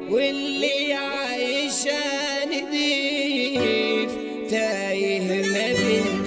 واللي عايشة نضيف تايه ما بين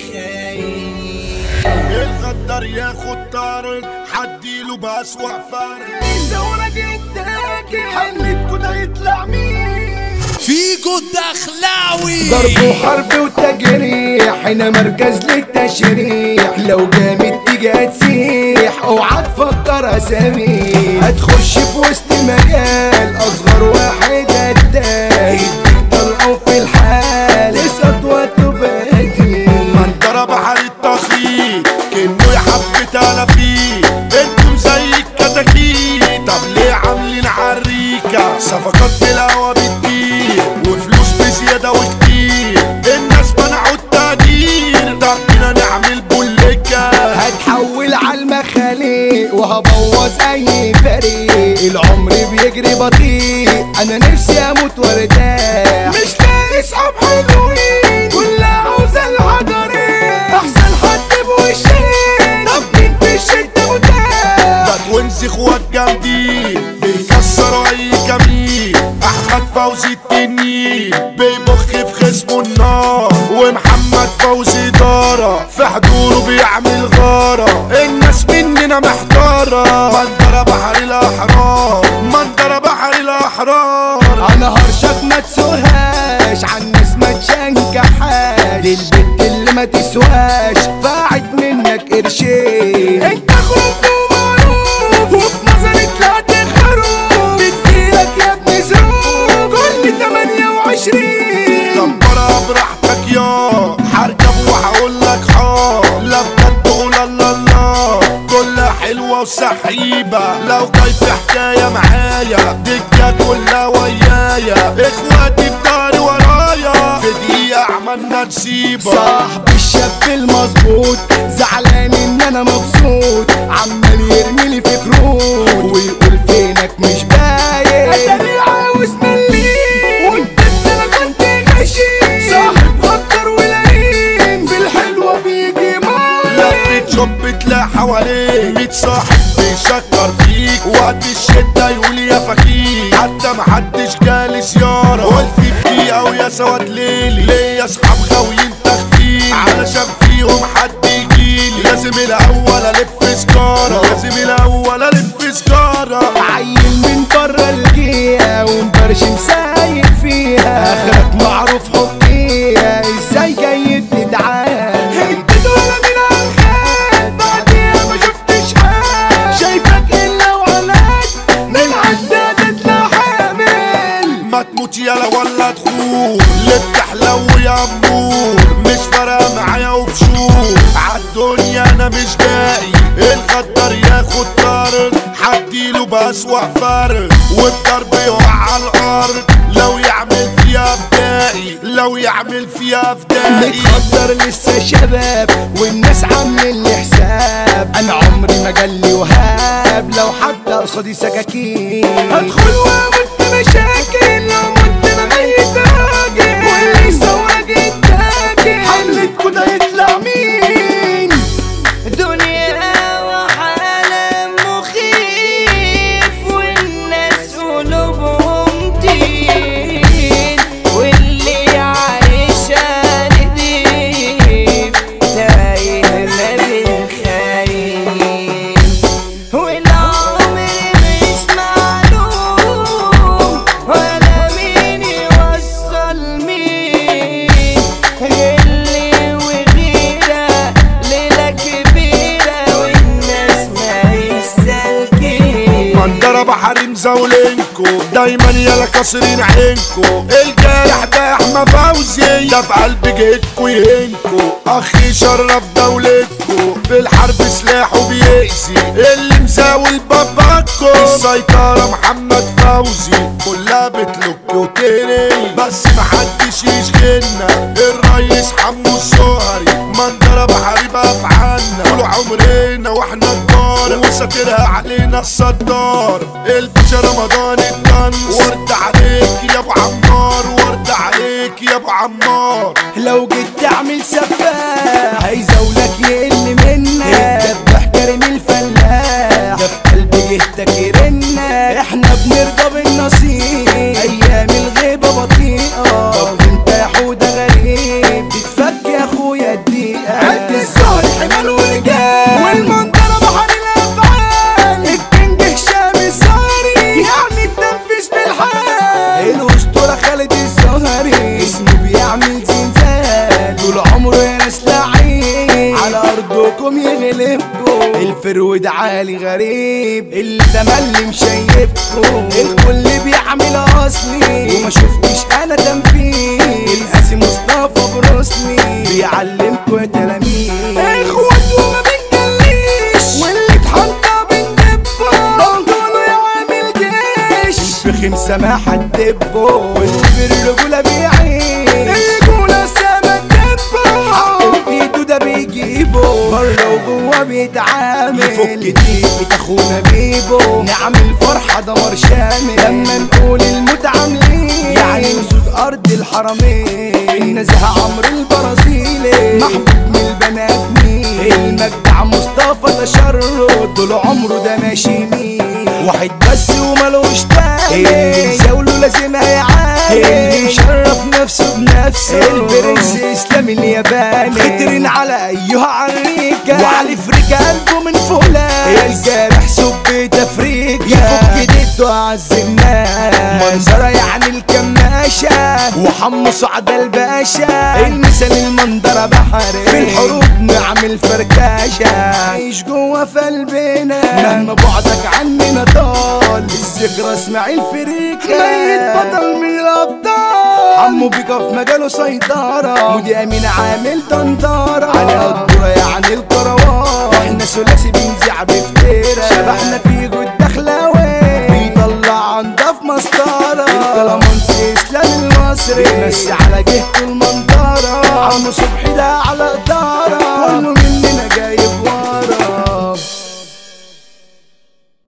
خايف الغدار ياخد طارق حديله بأسوأ فرق زورة جدك حملتكوا ده يطلع مين فيجو الدخلاوي ضرب وحرب وتجريح هنا مركز للتشريح لو جامد تيجي هتسيح اوعى تفكر اسامي هتخش في وسط المجال اصغر واحد هتاه طلعوا في الحال اسقط وتبادي منطرة بحر التخيط كأنه يحب تلافيه انتم زي الكتاكيت طب ليه عاملين عريكة صفقات في الهوا بتطير وفلوس بزيادة وكتير الناس منعوا التقدير طب بينا نعمل بوليكة هتحول على المخاليق وهبوظ اي فريق العمر بيجري بطيء انا نفسي اموت وارتاح مش لاقي صحاب حلوين كلها عاوزه الحضرين احسن حد بوشين طب مين في الشده متاح ده توينز اخوات جامدين بيكسروا اي كمين احمد فوزي التنين بيبخ في خصمه النار ومحمد فوزي دارة في حضوره بيعمل غارة الناس مننا محتارة منظرة بحر الاحرار منظرة بحر الاحرار انا هرشك ما تسوهاش عالناس ما تشنكحاش للبنت اللي ما تسواش فاعت منك قرشين انت خروج ومعروف وفي نظري طلعت خروف بديلك يا ابني ظروف كل 28 كبرها براحتك يا هركب وهقول لك حار لا بجد قول الله الله كلها حلوة وسحيبة لو جاي في حكاية معايا دكة كلها ويايا اخواتي بداري ورايا في دقيقة عملنا نسيبة صاحبي الشاب المظبوط زعلان ان انا مبسوط عمال يرمي لي في كروت ويقول فينك مش باين اتاري عاوز مليم وانت انا كنت غشيم صاحب غدر ولئيم في الحلوه بيجي معايا لفة شوب تلاقي حواليك ميت صاحب بيشكر فيك وقت الشدة يقول يا فكيك حتى محدش جالي زيارة قلت في دقيقة ويا سواد ليلي ليا اصحاب غاويين تخفيل علشان فيهم حد يجيلي لازم الاول الف سكارة لازم الاول الف سكارة عيل من بره الجيه ومبرشم سايق فيها اخرك معروف حطيها ازاي جاي تدعان انت ولا من الخير بعديها ما شفتش حاجه شايفك الا وعلاك من عداد تطلع حامل ما تموت يلا ولا تخون اللي بتحلو يا امور مش فارقه معايا وبشوف عالدنيا انا مش جاي الغدار ياخد طارق حديله بأسوأ فرق والضرب يقع على الارض لو يعمل فيها فدائي لو يعمل فيها فدائي متقدر لسه شباب والناس عاملين لي حساب انا عمري ما جالي وهاب لو حتى قصادي سكاكين هدخل واموت مشاكل لو مت انا ميت راجل واللي يسوق التاجر حملتكوا ده يطلع مين دنيا وعالم مخيف والناس قلوبهم تين واللي عايشة نضيف تايه ما بين خاين والعمر مش معلوم ولا مين يوصل مين غلي وغيرة ليلة كبيرة والناس ما يسالكين منظرة بحر مزاولينكو دايما يلا كاسرين عينكو الجارح ده احمى فوزي ده في قلب جيتكو يهنكو اخي شرف دولتكو في الحرب سلاحه بيأذي اللي مزاول باباكو السيطرة محمد فوزي كلها بتلوك وتري بس محدش يشغلنا الريس حمو الزهري منظرة بحري بقى في عنا طول عمرنا واحنا كبار وساترها علينا الصدار الباشا رمضان الطنس ورد عليك يا ابو عمار ورد عليك يا ابو عمار لو جيت تعمل سفاح هيزولك يقل منك الدبح كريم الفلاح ده في قلب جهتك يرنك احنا بنرضى بالنصيب عليكم يغلبكم الفرود عالي غريب اللي تملي مشيبكم الكل بيعمل اصلي وما شفتش انا تنفيذ القاسي مصطفى بروسلي بيعلمكم يا تلاميذ اخوات وما بنجليش واللي اتحطى بندبه بنطلوا يعمل جيش في خمسة ما حدبه واللي بالرجولة بيعيش الرجولة سما تدبه حق ايده ده بيجيبه بره وجوه بيتعامل يفك دقيقة اخونا بيبو نعمل فرحة دمر شامل لما نقول الموت عاملين يعني اسود ارض الحرمين النزهة عمرو البرازيلي محبوب من البنات مين المجدع مصطفى تشرد طول عمره ده ماشي مين واحد بس وملوش تاني اللي يزاوله لازم هيعاني اللي مشرف نفسه بنفسه البرنس اسلام الياباني خطرين على ايها عريكة وعلي فريكة قلبه من فولاس الجارح سب تفريكة يفك ديته اعز الناس منظرة يعني الكماشة وحمو سعد الباشا المثال المنظرة بحري في الحروب نعمل فركاشة عيش جوه في قلبنا مهما بعدك عننا طال الذكرى اسماعيل فريكة ميت بطل من الابطال عمو بيكا في مجاله سيطرة مودي امين عامل طنطرة على الدورة يعني الكروان احنا ثلاثي بنزيع بفتيرة شبحنا في جود دخلاوي بيطلع انضف مسطرة الكلامونسي اسلام المصري بيمشي على جهة المنطرة عمو صبحي